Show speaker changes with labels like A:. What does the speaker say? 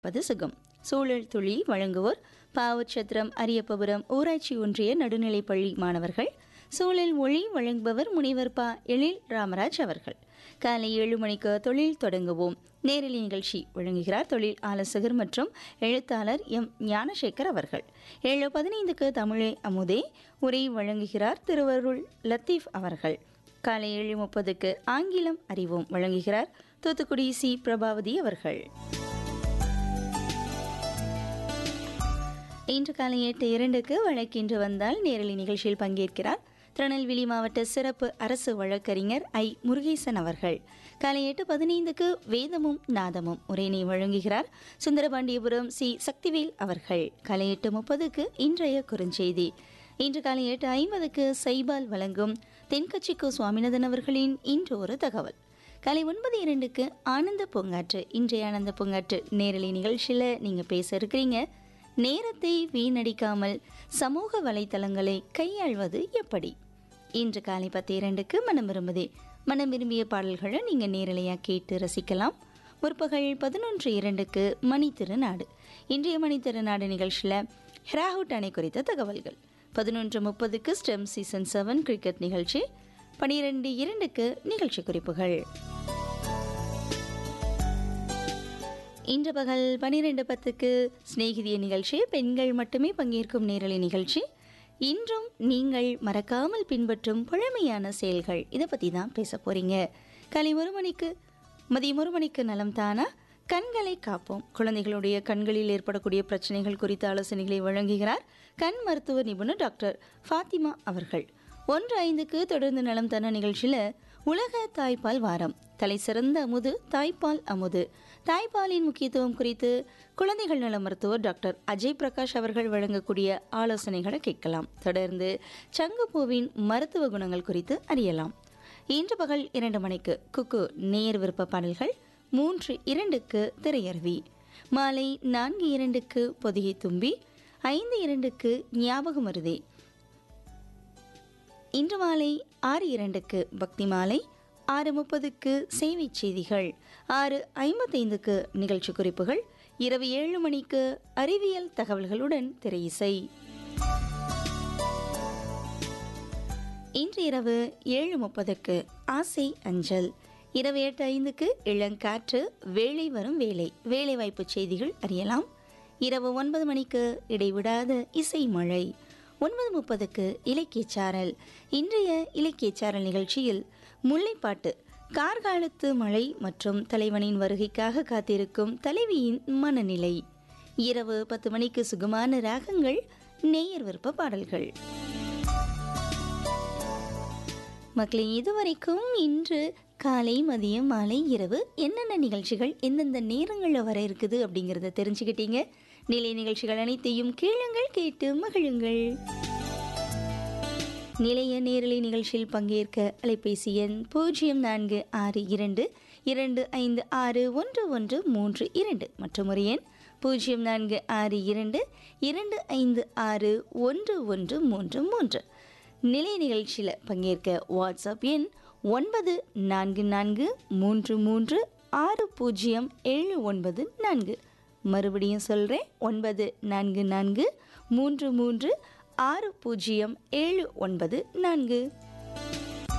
A: பது சுகம் சூழல் துளி வழங்குவோர் பாவச்சத்திரம் அரியப்பபுரம் ஊராட்சி ஒன்றிய நடுநிலைப்பள்ளி மாணவர்கள் சூழல் ஒளி வழங்குபவர் முனைவர் பா எழில் ராமராஜ் அவர்கள் காலை ஏழு மணிக்கு தொழில் தொடங்குவோம் நேரலை நிகழ்ச்சி வழங்குகிறார் தொழில் ஆலோசகர் மற்றும் எழுத்தாளர் எம் ஞானசேகர் அவர்கள் ஏழு பதினைந்துக்கு தமிழே அமுதே உரை வழங்குகிறார் திருவருள் லத்தீஃப் அவர்கள் காலை ஏழு முப்பதுக்கு ஆங்கிலம் அறிவோம் வழங்குகிறார் தூத்துக்குடி சி பிரபாவதி அவர்கள் இன்று காலை எட்டு இரண்டுக்கு வழக்கின்று வந்தால் நேரலை நிகழ்ச்சியில் பங்கேற்கிறார் திருநெல்வேலி மாவட்ட சிறப்பு அரசு வழக்கறிஞர் ஐ முருகேசன் அவர்கள் காலை எட்டு பதினைந்துக்கு வேதமும் நாதமும் உரையினை வழங்குகிறார் சுந்தரபாண்டியபுரம் சி சக்திவேல் அவர்கள் காலை எட்டு முப்பதுக்கு இன்றைய குறுஞ்செய்தி இன்று காலை எட்டு ஐம்பதுக்கு சைபால் வழங்கும் தென்கட்சிக்கு சுவாமிநாதன் அவர்களின் இன்று ஒரு தகவல் காலை ஒன்பது இரண்டுக்கு ஆனந்த பூங்காற்று இன்றைய ஆனந்த பூங்காற்று நேரலை நிகழ்ச்சியில் நீங்கள் பேச இருக்கிறீங்க நேரத்தை வீணடிக்காமல் சமூக வலைத்தளங்களை கையாள்வது எப்படி இன்று காலை பத்து இரண்டுக்கு மனம் விரும்புதே மனம் விரும்பிய பாடல்களை நீங்கள் நேரலையாக கேட்டு ரசிக்கலாம் முற்பகல் பதினொன்று இரண்டுக்கு மணி திருநாடு இன்றைய மணி திருநாடு நிகழ்ச்சியில் ஹெராஹுட் அணை குறித்த தகவல்கள் பதினொன்று முப்பதுக்கு ஸ்டெம் சீசன் செவன் கிரிக்கெட் நிகழ்ச்சி பனிரெண்டு இரண்டுக்கு நிகழ்ச்சி குறிப்புகள் இன்று பகல் பனிரெண்டு பத்துக்கு சிநேகிதிய நிகழ்ச்சி பெண்கள் மட்டுமே பங்கேற்கும் நேரலை நிகழ்ச்சி இன்றும் நீங்கள் மறக்காமல் பின்பற்றும் பழமையான செயல்கள் இதை பற்றி தான் பேச போகிறீங்க காலை ஒரு மணிக்கு மதியம் ஒரு மணிக்கு நலம் தானா கண்களை காப்போம் குழந்தைகளுடைய கண்களில் ஏற்படக்கூடிய பிரச்சனைகள் குறித்த ஆலோசனைகளை வழங்குகிறார் கண் மருத்துவ நிபுணர் டாக்டர் ஃபாத்திமா அவர்கள் ஒன்று ஐந்துக்கு தொடர்ந்து நலம் தானா நிகழ்ச்சியில் உலக தாய்ப்பால் வாரம் தலை சிறந்த அமுது தாய்ப்பால் அமுது தாய்ப்பாலின் முக்கியத்துவம் குறித்து குழந்தைகள் நல மருத்துவர் டாக்டர் அஜய் பிரகாஷ் அவர்கள் வழங்கக்கூடிய ஆலோசனைகளை கேட்கலாம் தொடர்ந்து சங்குப்பூவின் மருத்துவ குணங்கள் குறித்து அறியலாம் இன்று பகல் இரண்டு மணிக்கு குக்கு நேர் விருப்ப பாடல்கள் மூன்று இரண்டுக்கு திரையருவி மாலை நான்கு இரண்டுக்கு பொதிகை தும்பி ஐந்து இரண்டுக்கு ஞாபகம் வருதே இன்று மாலை ஆறு இரண்டுக்கு பக்தி மாலை ஆறு முப்பதுக்கு சேவை செய்திகள் ஆறு ஐம்பத்தைந்துக்கு நிகழ்ச்சி குறிப்புகள் இரவு ஏழு மணிக்கு அறிவியல் தகவல்களுடன் திரையிசை இன்று இரவு ஏழு முப்பதுக்கு ஆசை அஞ்சல் இரவு எட்டு ஐந்துக்கு இளங்காற்று வேலை வரும் வேலை வேலைவாய்ப்பு செய்திகள் அறியலாம் இரவு ஒன்பது மணிக்கு இடைவிடாத இசை மழை ஒன்பது முப்பதுக்கு இலக்கியச்சாரல் இன்றைய இலக்கியச்சாரல் நிகழ்ச்சியில் முல்லைப்பாட்டு கார்காலத்து மழை மற்றும் தலைவனின் வருகைக்காக காத்திருக்கும் தலைவியின் மனநிலை இரவு பத்து மணிக்கு சுகமான ராகங்கள் நேயர் விருப்ப பாடல்கள் மக்களே இதுவரைக்கும் இன்று காலை மதியம் மாலை இரவு என்னென்ன நிகழ்ச்சிகள் எந்தெந்த நேரங்களில் வர இருக்குது அப்படிங்கிறத தெரிஞ்சுக்கிட்டீங்க நிலை நிகழ்ச்சிகள் அனைத்தையும் கேளுங்கள் கேட்டு மகிழுங்கள் நிலைய நேரலை நிகழ்ச்சியில் பங்கேற்க அலைபேசி எண் பூஜ்ஜியம் நான்கு ஆறு இரண்டு இரண்டு ஐந்து ஆறு ஒன்று ஒன்று மூன்று இரண்டு மற்றும் ஒரு எண் பூஜ்ஜியம் நான்கு ஆறு இரண்டு இரண்டு ஐந்து ஆறு ஒன்று ஒன்று மூன்று மூன்று நிலை நிகழ்ச்சியில் பங்கேற்க வாட்ஸ்அப் எண் ஒன்பது நான்கு நான்கு மூன்று மூன்று ஆறு பூஜ்ஜியம் ஏழு ஒன்பது நான்கு மறுபடியும் சொல்கிறேன் ஒன்பது நான்கு நான்கு மூன்று மூன்று ஆறு பூஜ்ஜியம் ஏழு ஒன்பது நான்கு